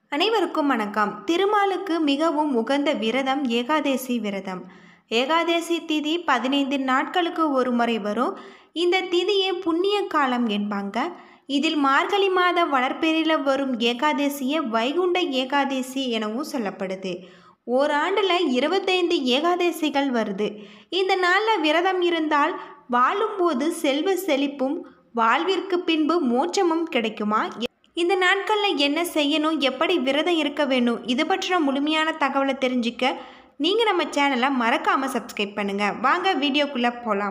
அனைவருக்கும் வணக்கம் திருமாலுக்கு மிகவும் உகந்த விரதம் ஏகாதேசி விரதம் ஏகாதேசி திதி பதினைந்து நாட்களுக்கு ஒரு முறை வரும் இந்த திதியை புண்ணிய காலம் என்பாங்க இதில் மார்கழி மாத வளர்ப்பெரியில் வரும் ஏகாதேசியை வைகுண்ட ஏகாதேசி எனவும் சொல்லப்படுது ஓராண்டில் இருபத்தைந்து ஏகாதேசிகள் வருது இந்த நாளில் விரதம் இருந்தால் வாழும்போது செல்வ செழிப்பும் வாழ்விற்கு பின்பு மோட்சமும் கிடைக்குமா இந்த நாட்களில் என்ன செய்யணும் எப்படி விரதம் இருக்க வேணும் இது பற்றின முழுமையான தகவலை தெரிஞ்சுக்க நீங்கள் நம்ம சேனலை மறக்காமல் சப்ஸ்கிரைப் பண்ணுங்கள் வாங்க வீடியோக்குள்ளே போகலாம்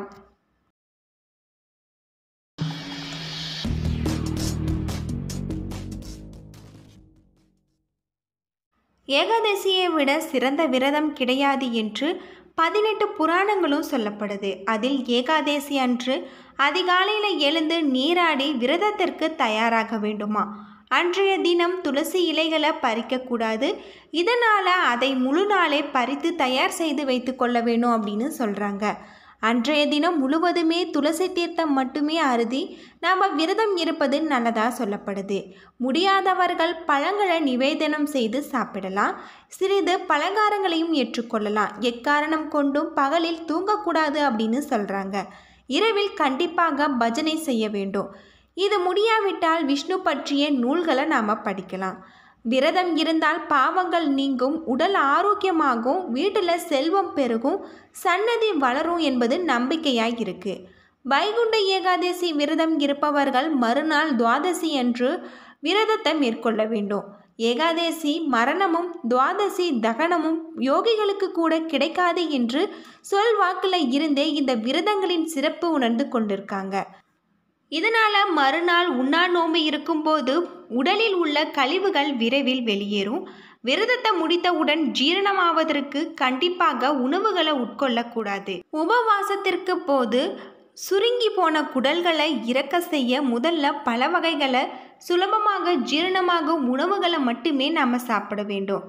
ஏகாதசியை விட சிறந்த விரதம் கிடையாது என்று பதினெட்டு புராணங்களும் சொல்லப்படுது அதில் ஏகாதேசி அன்று அதிகாலையில் எழுந்து நீராடி விரதத்திற்கு தயாராக வேண்டுமா அன்றைய தினம் துளசி இலைகளை பறிக்கக்கூடாது இதனால் அதை முழு நாளே பறித்து தயார் செய்து வைத்து கொள்ள வேணும் அப்படின்னு சொல்கிறாங்க அன்றைய தினம் முழுவதுமே துளசி தீர்த்தம் மட்டுமே அருதி நாம் விரதம் இருப்பது நல்லதாக சொல்லப்படுது முடியாதவர்கள் பழங்களை நிவேதனம் செய்து சாப்பிடலாம் சிறிது பலகாரங்களையும் ஏற்றுக்கொள்ளலாம் எக்காரணம் கொண்டும் பகலில் தூங்கக்கூடாது அப்படின்னு சொல்கிறாங்க இரவில் கண்டிப்பாக பஜனை செய்ய வேண்டும் இது முடியாவிட்டால் விஷ்ணு பற்றிய நூல்களை நாம் படிக்கலாம் விரதம் இருந்தால் பாவங்கள் நீங்கும் உடல் ஆரோக்கியமாகும் வீட்டில் செல்வம் பெருகும் சன்னதி வளரும் என்பது நம்பிக்கையாய் இருக்கு வைகுண்ட ஏகாதசி விரதம் இருப்பவர்கள் மறுநாள் துவாதசி அன்று விரதத்தை மேற்கொள்ள வேண்டும் ஏகாதசி மரணமும் துவாதசி தகனமும் யோகிகளுக்கு கூட கிடைக்காது என்று சொல் வாக்கில் இருந்தே இந்த விரதங்களின் சிறப்பு உணர்ந்து கொண்டிருக்காங்க இதனால் மறுநாள் உண்ணா நோம்பு இருக்கும்போது உடலில் உள்ள கழிவுகள் விரைவில் வெளியேறும் விரதத்தை முடித்தவுடன் ஜீரணமாவதற்கு கண்டிப்பாக உணவுகளை உட்கொள்ளக்கூடாது உபவாசத்திற்கு போது சுருங்கி போன குடல்களை இறக்க செய்ய முதல்ல பல வகைகளை சுலபமாக ஜீரணமாகும் உணவுகளை மட்டுமே நாம் சாப்பிட வேண்டும்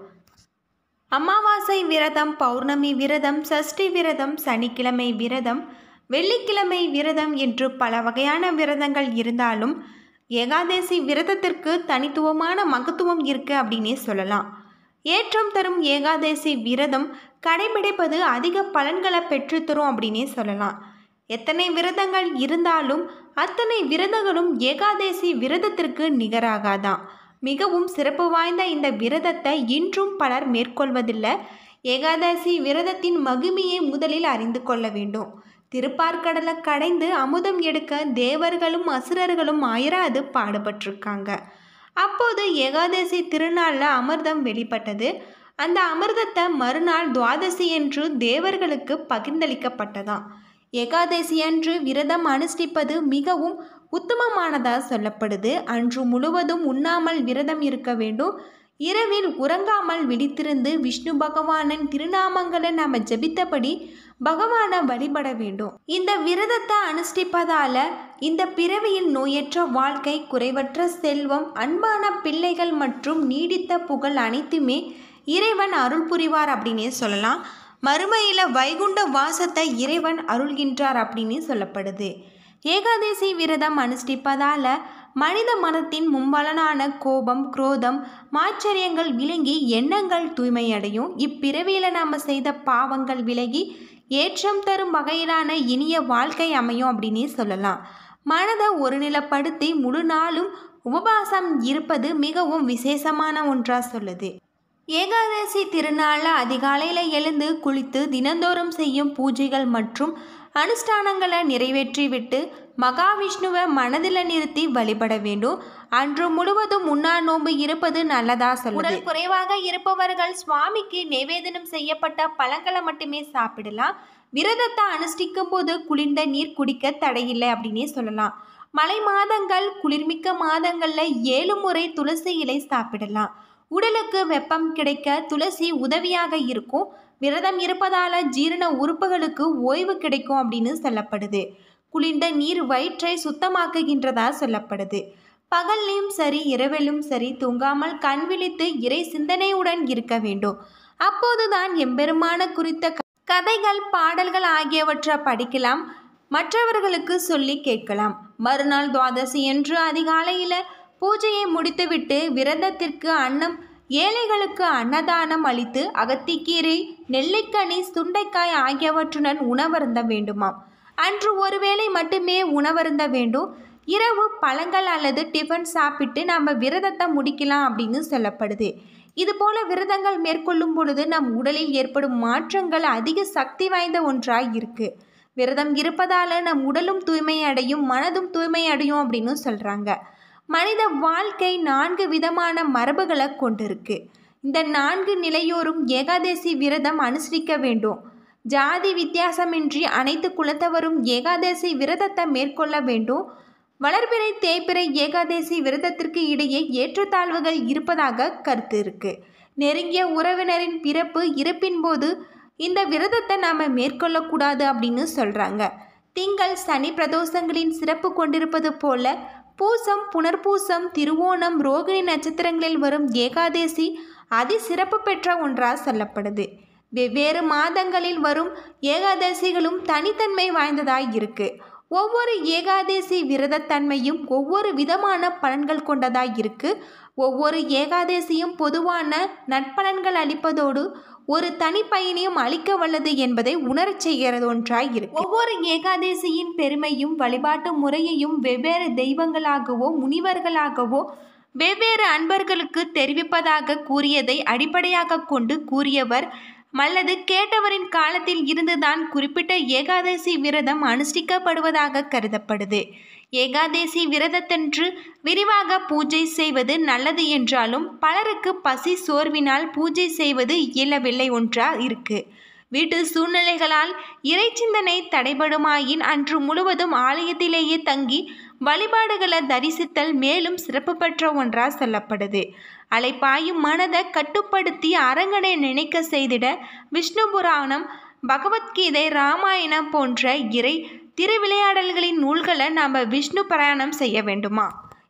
அமாவாசை விரதம் பௌர்ணமி விரதம் சஷ்டி விரதம் சனிக்கிழமை விரதம் வெள்ளிக்கிழமை விரதம் என்று பல வகையான விரதங்கள் இருந்தாலும் ஏகாதசி விரதத்திற்கு தனித்துவமான மகத்துவம் இருக்கு அப்படின்னே சொல்லலாம் ஏற்றம் தரும் ஏகாதசி விரதம் கடைபிடிப்பது அதிக பலன்களை பெற்றுத்தரும் அப்படின்னே சொல்லலாம் எத்தனை விரதங்கள் இருந்தாலும் அத்தனை விரதங்களும் ஏகாதசி விரதத்திற்கு நிகராகாதான் மிகவும் சிறப்பு வாய்ந்த இந்த விரதத்தை இன்றும் பலர் மேற்கொள்வதில்லை ஏகாதசி விரதத்தின் மகிமையை முதலில் அறிந்து கொள்ள வேண்டும் திருப்பார்கடலை கடைந்து அமுதம் எடுக்க தேவர்களும் அசுரர்களும் அயராது பாடுபட்டிருக்காங்க அப்போது ஏகாதசி திருநாளில் அமிர்தம் வெளிப்பட்டது அந்த அமிர்தத்தை மறுநாள் துவாதசி என்று தேவர்களுக்கு பகிர்ந்தளிக்கப்பட்டதாம் ஏகாதசி அன்று விரதம் அனுஷ்டிப்பது மிகவும் உத்தமமானதாக சொல்லப்படுது அன்று முழுவதும் உண்ணாமல் விரதம் இருக்க வேண்டும் இரவில் உறங்காமல் விழித்திருந்து விஷ்ணு பகவானின் திருநாமங்களை நாம் ஜபித்தபடி பகவானை வழிபட வேண்டும் இந்த விரதத்தை அனுஷ்டிப்பதால இந்த பிறவியில் நோயற்ற வாழ்க்கை குறைவற்ற செல்வம் அன்பான பிள்ளைகள் மற்றும் நீடித்த புகழ் அனைத்துமே இறைவன் அருள் புரிவார் அப்படின்னே சொல்லலாம் மறுமையில் வைகுண்ட வாசத்தை இறைவன் அருள்கின்றார் அப்படின்னு சொல்லப்படுது ஏகாதசி விரதம் அனுஷ்டிப்பதால் மனித மனத்தின் மும்பலனான கோபம் குரோதம் மாச்சரியங்கள் விளங்கி எண்ணங்கள் தூய்மையடையும் இப்பிறவியில் நாம் செய்த பாவங்கள் விலகி ஏற்றம் தரும் வகையிலான இனிய வாழ்க்கை அமையும் அப்படின்னே சொல்லலாம் மனதை ஒருநிலைப்படுத்தி முழு நாளும் உபவாசம் இருப்பது மிகவும் விசேஷமான ஒன்றாக சொல்லுது ஏகாதசி திருநாளில் அதிகாலையில் எழுந்து குளித்து தினந்தோறும் செய்யும் பூஜைகள் மற்றும் அனுஷ்டானங்களை நிறைவேற்றிவிட்டு மகாவிஷ்ணுவை மனதில் நிறுத்தி வழிபட வேண்டும் அன்று முழுவதும் உண்ணா நோன்பு இருப்பது நல்லதா சொல்லுது உடல் குறைவாக இருப்பவர்கள் சுவாமிக்கு நிவேதனம் செய்யப்பட்ட பழங்களை மட்டுமே சாப்பிடலாம் விரதத்தை அனுஷ்டிக்கும் போது குளிர்ந்த நீர் குடிக்க தடையில்லை அப்படின்னே சொல்லலாம் மழை மாதங்கள் குளிர்மிக்க மாதங்களில் ஏழு முறை துளசி இலை சாப்பிடலாம் உடலுக்கு வெப்பம் கிடைக்க துளசி உதவியாக இருக்கும் விரதம் இருப்பதால ஜீரண உறுப்புகளுக்கு ஓய்வு கிடைக்கும் அப்படின்னு சொல்லப்படுது குளிர்ந்த நீர் வயிற்றை சுத்தமாக்குகின்றதா சொல்லப்படுது பகல்லையும் சரி இரவிலும் சரி தூங்காமல் கண் விழித்து இறை சிந்தனையுடன் இருக்க வேண்டும் அப்போதுதான் எம்பெருமான குறித்த கதைகள் பாடல்கள் ஆகியவற்றை படிக்கலாம் மற்றவர்களுக்கு சொல்லி கேட்கலாம் மறுநாள் துவாதசி என்று அதிகாலையில் பூஜையை முடித்துவிட்டு விரதத்திற்கு அன்னம் ஏழைகளுக்கு அன்னதானம் அளித்து அகத்திக்கீரை நெல்லிக்கனி சுண்டைக்காய் ஆகியவற்றுடன் உணவருந்த வேண்டுமாம் அன்று ஒருவேளை மட்டுமே உணவருந்த வேண்டும் இரவு பழங்கள் அல்லது டிஃபன் சாப்பிட்டு நம்ம விரதத்தை முடிக்கலாம் அப்படின்னு சொல்லப்படுது இதுபோல விரதங்கள் மேற்கொள்ளும் பொழுது நம் உடலில் ஏற்படும் மாற்றங்கள் அதிக சக்தி வாய்ந்த ஒன்றாய் இருக்கு விரதம் இருப்பதால நம் உடலும் தூய்மை அடையும் மனதும் தூய்மை அடையும் அப்படின்னு சொல்றாங்க மனித வாழ்க்கை நான்கு விதமான மரபுகளை கொண்டிருக்கு இந்த நான்கு நிலையோரும் ஏகாதேசி விரதம் அனுசரிக்க வேண்டும் ஜாதி வித்தியாசமின்றி அனைத்து குலத்தவரும் ஏகாதேசி விரதத்தை மேற்கொள்ள வேண்டும் வளர்பிறை தேய்பிறை ஏகாதேசி விரதத்திற்கு இடையே ஏற்றத்தாழ்வுகள் இருப்பதாக கருத்து இருக்கு நெருங்கிய உறவினரின் பிறப்பு இறப்பின் போது இந்த விரதத்தை நாம் மேற்கொள்ளக்கூடாது அப்படின்னு சொல்கிறாங்க திங்கள் சனி பிரதோஷங்களின் சிறப்பு கொண்டிருப்பது போல பூசம் புனர்பூசம் திருவோணம் ரோகிணி நட்சத்திரங்களில் வரும் ஏகாதேசி அதி சிறப்பு பெற்ற ஒன்றாக சொல்லப்படுது வெவ்வேறு மாதங்களில் வரும் ஏகாதசிகளும் தனித்தன்மை வாய்ந்ததாய் இருக்கு ஒவ்வொரு ஏகாதேசி விரதத்தன்மையும் ஒவ்வொரு விதமான பலன்கள் கொண்டதாய் இருக்கு ஒவ்வொரு ஏகாதேசியும் பொதுவான நட்பலன்கள் அளிப்பதோடு ஒரு தனி பயனையும் அளிக்க வல்லது என்பதை உணரச் செய்கிறது ஒன்றாய் இருக்கு ஒவ்வொரு ஏகாதேசியின் பெருமையும் வழிபாட்டு முறையையும் வெவ்வேறு தெய்வங்களாகவோ முனிவர்களாகவோ வெவ்வேறு அன்பர்களுக்கு தெரிவிப்பதாக கூறியதை அடிப்படையாக கொண்டு கூறியவர் அல்லது கேட்டவரின் காலத்தில் இருந்துதான் குறிப்பிட்ட ஏகாதசி விரதம் அனுஷ்டிக்கப்படுவதாக கருதப்படுது ஏகாதேசி விரதத்தன்று விரிவாக பூஜை செய்வது நல்லது என்றாலும் பலருக்கு பசி சோர்வினால் பூஜை செய்வது இயலவில்லை ஒன்றா இருக்கு வீட்டு சூழ்நிலைகளால் இறைச்சிந்தனை தடைபடுமாயின் அன்று முழுவதும் ஆலயத்திலேயே தங்கி வழிபாடுகளை தரிசித்தல் மேலும் சிறப்பு பெற்ற ஒன்றா சொல்லப்படுது அலைப்பாயும் மனதை கட்டுப்படுத்தி அரங்கனை நினைக்க செய்திட விஷ்ணு புராணம் பகவத்கீதை ராமாயணம் போன்ற இறை திருவிளையாடல்களின் நூல்களை நாம் விஷ்ணு பிரயாணம் செய்ய வேண்டுமா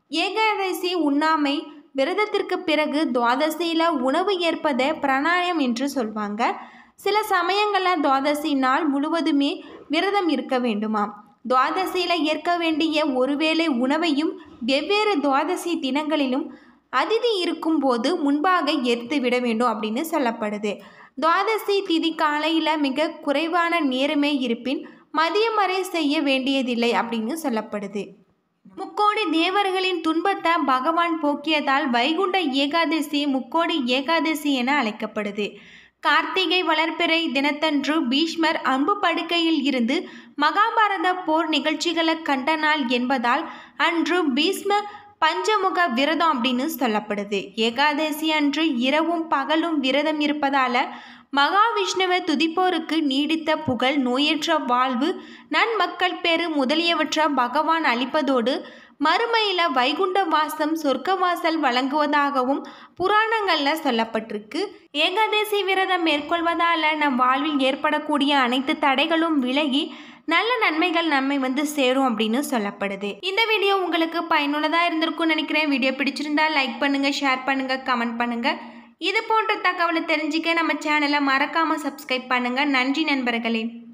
ஏகாதசி உண்ணாமை விரதத்திற்கு பிறகு துவாதசியில் உணவு ஏற்பதை பிராணாயம் என்று சொல்வாங்க சில சமயங்களில் துவாதசி நாள் முழுவதுமே விரதம் இருக்க வேண்டுமாம் துவாதசியில் ஏற்க வேண்டிய ஒருவேளை உணவையும் வெவ்வேறு துவாதசி தினங்களிலும் அதிதி இருக்கும்போது முன்பாக எடுத்து விட வேண்டும் அப்படின்னு சொல்லப்படுது துவாதசி திதி காலையில் மிக குறைவான நேரமே இருப்பின் மதியம் வரை செய்ய வேண்டியதில்லை அப்படின்னு சொல்லப்படுது முக்கோடி தேவர்களின் துன்பத்தை பகவான் போக்கியதால் வைகுண்ட ஏகாதசி முக்கோடி ஏகாதசி என அழைக்கப்படுது கார்த்திகை வளர்ப்பிறை தினத்தன்று பீஷ்மர் அம்பு படுக்கையில் இருந்து மகாபாரத போர் நிகழ்ச்சிகளை கண்ட நாள் என்பதால் அன்று பீஷ்ம பஞ்சமுக விரதம் அப்படின்னு சொல்லப்படுது ஏகாதசி அன்று இரவும் பகலும் விரதம் இருப்பதால மகாவிஷ்ணுவை துதிப்போருக்கு நீடித்த புகழ் நோயற்ற வாழ்வு நன்மக்கள் பேறு முதலியவற்றை பகவான் அளிப்பதோடு மறுமையில வைகுண்ட வாசம் சொர்க்க வாசல் வழங்குவதாகவும் புராணங்களில் சொல்லப்பட்டிருக்கு ஏகாதசி விரதம் மேற்கொள்வதால நம் வாழ்வில் ஏற்படக்கூடிய அனைத்து தடைகளும் விலகி நல்ல நன்மைகள் நம்மை வந்து சேரும் அப்படின்னு சொல்லப்படுது இந்த வீடியோ உங்களுக்கு பயனுள்ளதாக இருந்திருக்கும்னு நினைக்கிறேன் வீடியோ பிடிச்சிருந்தா லைக் பண்ணுங்க ஷேர் பண்ணுங்க கமெண்ட் பண்ணுங்க இது போன்ற தகவலை தெரிஞ்சுக்க நம்ம சேனலை மறக்காம சப்ஸ்கிரைப் பண்ணுங்க நன்றி நண்பர்களே